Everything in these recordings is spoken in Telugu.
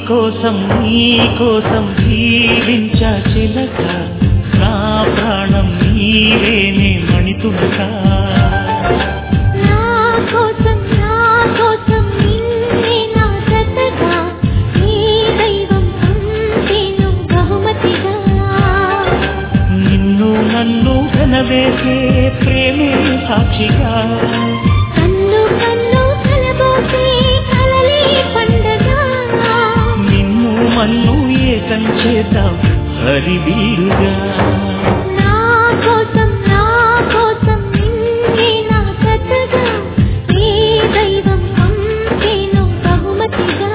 కోసం నీ కోసం జీవించ చిలక నా ప్రాణం నీవేనే మణితులక నా కోసం నా కోసం నిన్నే నా జతగా నీ దైవం పంపేను బహుమతిగా నిన్ను నన్ను కనవేసే ప్రేమే సాక్షిగా కన్ను కన్ను కలబోసే కలలే పండగ నిన్ను మన్ను ఏకం చేద్దాం హరివీరుగా నా కోసం నా కోసం నిన్నే నా జతగా నీ దైవం పంపేను బహుమతిగా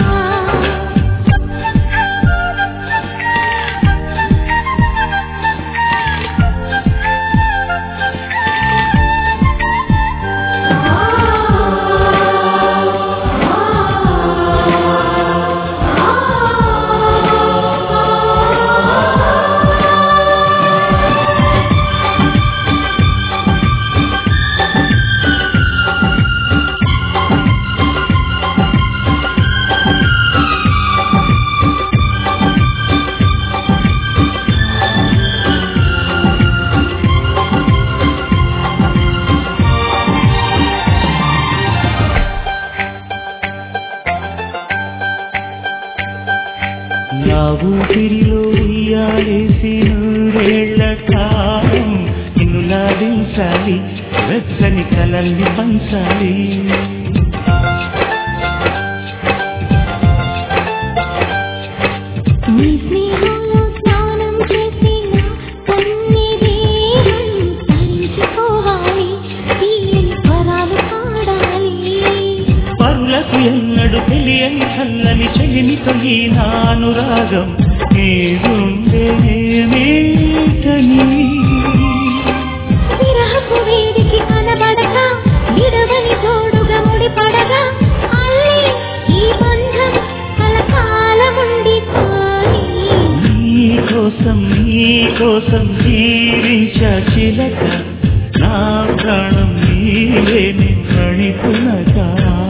నా ఊపిరిలో ఉయ్యాలేసి నూరేళ్ల కాలం నిన్ను లాడించాలి వెచ్చని కలల్ని పంచాలి నీ స్నేహంలో స్నానం చేసిన కన్నీరేం తరించిపోవాలి తీయని స్వరాలు పాడాలి పరులకు ఎన్నడు తెలియని చల్లని చెలిమితో ఈ నా అనురాగం ఏముండేమేటని విరహపు వేడికి కనబడక విడవని తోడుగా ముడిపడగా అల్లే ఈ బంధం కలకాలముండిపోయి నీ కోసం నీ కోసం జీవించ చిలక నా ప్రాణం నీవే నిన్నణిపునగా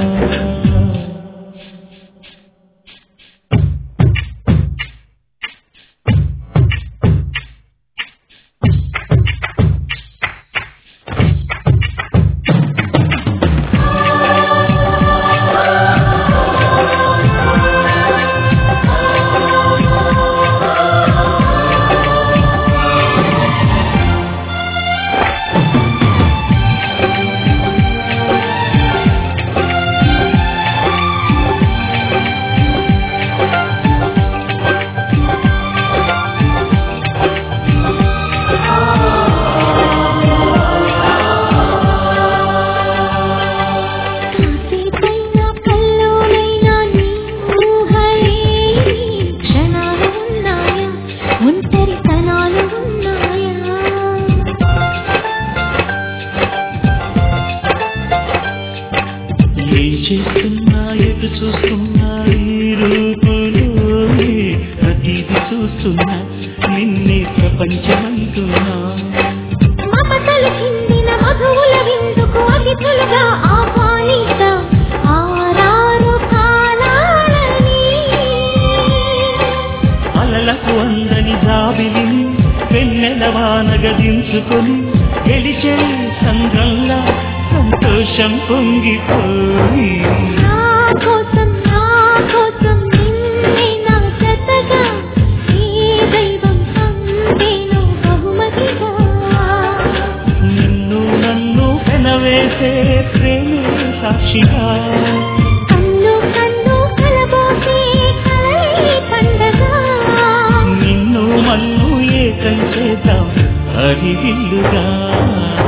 కాసేపైనా కల్లోనైనా నీ ఊహలే క్షణాలు ఉన్నాయా ఒంటరితనాలు ఉన్నాయా ఏం చేస్తున్నా ఎటు చూస్తున్నా ఈ రూపులోనే ప్రతిది చూస్తున్నా నిన్నే ప్రపంచమంటున్నా మమతలు చిందిన మధువుల విందుకు అతిథులుగా ఆహ్వానిత ఆరారు కాలాలని అలలకు అందని జాబిలిని వెన్నెల వానగదించుకొని గెలిచే సంద్రంలా సంతోషం పొంగిపోయి నా కోసం నా కోసం నిన్నే నా జతగా ఈ దైవం పంపేను బహుమతిగా నిన్ను నన్ను పెనవేసే ప్రేమే సాక్షిగా కన్ను కన్ను కలబోసే కలలే పండగ నిన్ను మన్ను ఏకం చేద్దాం హరివిల్లుగా